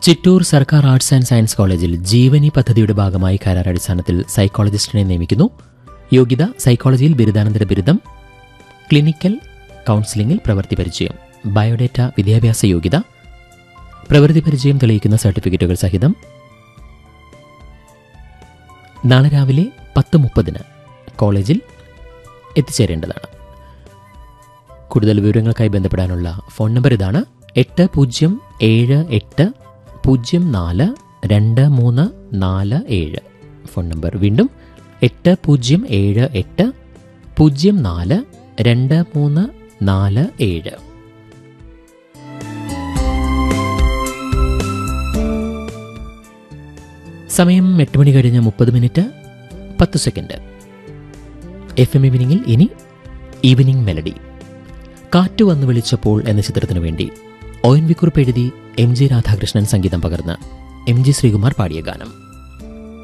ചിറ്റൂർ സർക്കാർ arts and science കോളേജിൽ ജീവനി പദ്ധതിയുടെ ഭാഗമായി കരാർ അടിസ്ഥാനത്തിൽ സൈക്കോളജിസ്റ്റിനെ നിയമിക്കുന്നു യോഗ്യത സൈക്കോളജിയിൽ ബിരുദാനന്തര ബിരുദം ക്ലിനിക്കൽ കൗൺസിലിംഗിൽ പ്രവൃത്തി പരിചയം ബയോഡേറ്റ വിദ്യാഭ്യാസ യോഗ്യത പ്രവൃത്തി പരിചയം തെളിയിക്കുന്ന സർട്ടിഫിക്കറ്റുകൾ സഹിതം നാളെ രാവിലെ പത്ത് മുപ്പതിന് കോളേജിൽ എത്തിച്ചേരേണ്ടതാണ് കൂടുതൽ വിവരങ്ങൾക്കായി ബന്ധപ്പെടാനുള്ള ഫോൺ നമ്പർ ഇതാണ് എട്ട് പൂജ്യം ഏഴ് എട്ട് പൂജ്യം നാല് രണ്ട് മൂന്ന് നാല് ഏഴ് ഫോൺ നമ്പർ വീണ്ടും എട്ട് പൂജ്യം ഏഴ് എട്ട് പൂജ്യം നാല് രണ്ട് മൂന്ന് നാല് ഏഴ് സമയം എട്ട് മണി കഴിഞ്ഞ് മുപ്പത് മിനിറ്റ് പത്ത് സെക്കൻഡ് എഫ് എം ഈവനിങ്ങിൽ ഇനി ഈവനിങ് മെലഡി കാറ്റു വന്നു വിളിച്ചപ്പോൾ എന്ന ചിത്രത്തിനു വേണ്ടി ഒ എൻ വി കുറിപ്പ് എഴുതി എം ജി രാധാകൃഷ്ണൻ സംഗീതം പകർന്ന് എം ജി ശ്രീകുമാർ പാടിയ ഗാനം